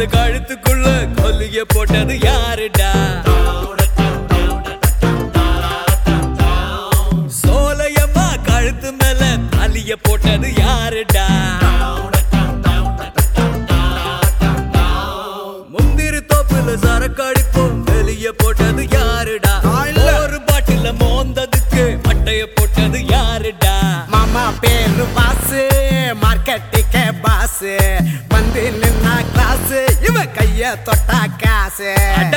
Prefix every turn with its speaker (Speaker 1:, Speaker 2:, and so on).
Speaker 1: கழுத்துக்குள்ள கொல்லிய போட்டது யாருடா சோலையம்மா கழுத்து மேல தாலிய போட்டது யாருடா முந்திரி தோப்புல சரக்கு அடிப்போம் வெளிய போட்டது யாருடா
Speaker 2: நான் இல்ல.
Speaker 1: ஒரு பாட்டில மோந்ததுக்கு மட்டைய போட்டது யாருடா
Speaker 2: மாமா பேரு பாசு மார்க்கெட்டுக்கு பாசு வந்து நின்னா கிளாஸ் இவ கைய தொட்டா காசு